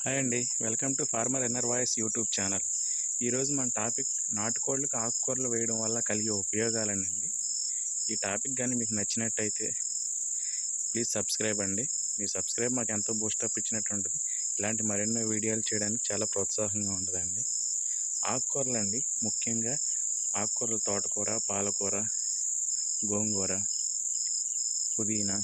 hi అండి welcome to farmer ఎన్నర్ voice YouTube channel ఈరోజు మన టాపిక్ నాటుకోళ్ళకు ఆకుకూరలు వేయడం వల్ల కలిగే ఉపయోగాలనండి ఈ టాపిక్ కానీ మీకు నచ్చినట్టయితే ప్లీజ్ సబ్స్క్రైబ్ అండి మీ సబ్స్క్రైబ్ మాకు ఎంతో బూస్టప్ ఇచ్చినట్టు ఉంటుంది ఇలాంటి మరెన్నో వీడియోలు చేయడానికి చాలా ప్రోత్సాహంగా ఉంటుందండి ఆకుకూరలు అండి ముఖ్యంగా ఆకుకూరలు తోటకూర పాలకూర గోంగూర పుదీనా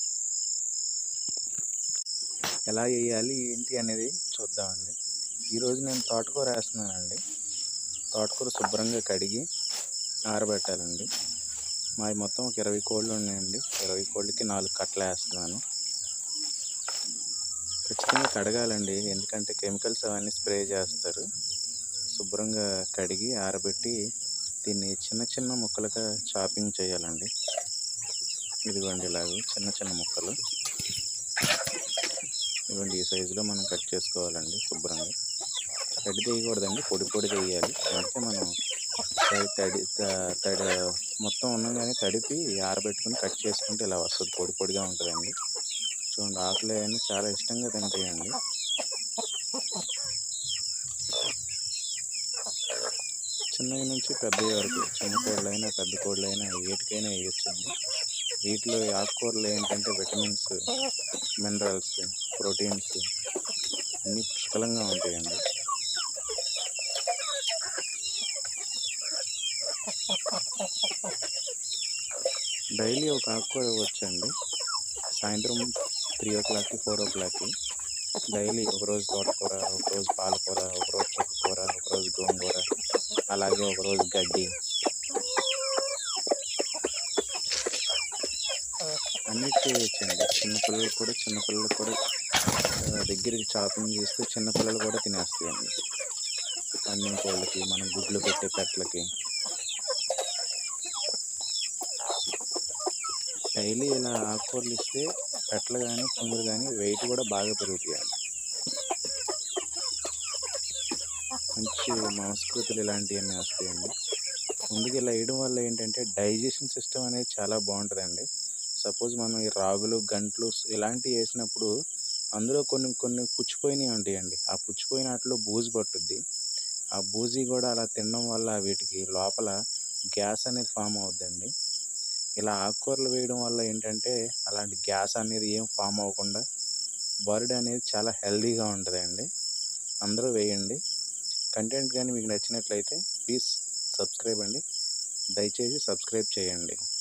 ఎలా వేయాలి ఏంటి అనేది చూద్దామండి ఈరోజు నేను తోటకూర వేస్తున్నానండి తోటకూర శుభ్రంగా కడిగి ఆరబెట్టాలండి మాది మొత్తం ఒక ఇరవై కోళ్ళు ఉన్నాయండి ఇరవై కోళ్ళకి నాలుగు కట్టలు వేస్తున్నాను ఖచ్చితంగా కడగాలండి ఎందుకంటే కెమికల్స్ అవన్నీ స్ప్రే చేస్తారు శుభ్రంగా కడిగి ఆరబెట్టి దీన్ని చిన్న చిన్న ముక్కలుగా చాపింగ్ చేయాలండి ఇదిగోండి ఇలాగ చిన్న చిన్న ముక్కలు ఇవ్వండి ఈ సైజులో మనం కట్ చేసుకోవాలండి శుభ్రంగా తడి తీయకూడదండి పొడి పొడి తీయాలి అంటే మనం తడి తడి త- తడి మొత్తం ఉన్నగానే తడిపి ఆరబెట్టుకుని కట్ చేసుకుంటే ఇలా వస్తుంది పొడి పొడిగా ఉంటుందండి చూడండి ఆకులు అవన్నీ చాలా ఇష్టంగా తింటాయండి చిన్నవి నుంచి పెద్దవి వరకు చిన్న కోళ్ళైనా పెద్ద కోళ్ళైనా ఏటికైనా వేయొచ్చండి వీటిలో ఈ ఆకుకూరలు ఏంటంటే విటమిన్స్ మినరల్స్ ప్రోటీన్స్ అన్నీ పుష్కలంగా ఉంటాయండి డైలీ ఒక ఆకుకూర ఇవ్వచ్చండి సాయంత్రం త్రీ ఓ క్లాక్కి ఫోర్ ఓ క్లాక్కి డైలీ ఒకరోజు తోటకూర ఒకరోజు పాలకూర ఒకరోజు చుక్కకూర ఒకరోజు గోంగూర అలాగే ఒకరోజు గడ్డి అన్నిటికీ వేయచ్చండి చిన్నపిల్లలకు కూడా చిన్నపిల్లలకు కూడా ఆ, దగ్గరికి చాపింగ్ చేస్తే చిన్నపిల్లలు కూడా తినేస్తాయండి అన్నం కోళ్ళకి మనం గుడ్లు పెట్టే పెట్టలకి డైలీ ఇలా ఆకుకూరలు ఇస్తే పెట్టలు కానీ పుంగులు కానీ వెయిట్ కూడా బాగా పెరుగుతాయండి మంచి మాంసకృతులు ఇలాంటివన్నీ వస్తాయండి ముందుకు ఇలా వేయడం వల్ల ఏంటంటే డైజెషన్ సిస్టమ్ అనేది చాలా బాగుంటుందండి సపోజ్ మనం ఈ రాగులు గంట్లు ఇలాంటివి వేసినప్పుడు అందులో కొన్ని కొన్ని పుచ్చిపోయినవి ఉంటాయండి ఆ పుచ్చిపోయిన వాటిలో బూజు పట్టుద్ది ఆ బూజీ కూడా అలా తినడం వల్ల వీటికి లోపల గ్యాస్ అనేది ఫామ్ అవుద్దండి ఇలా ఆకుకూరలు వేయడం వల్ల ఏంటంటే అలాంటి గ్యాస్ అనేది ఏం ఫామ్ అవ్వకుండా బర్డ్ అనేది చాలా హెల్దీగా ఉంటుందండి అందరూ వేయండి కంటెంట్ కానీ మీకు నచ్చినట్లయితే ప్లీజ్ సబ్స్క్రైబ్ అండి దయచేసి సబ్స్క్రైబ్ చేయండి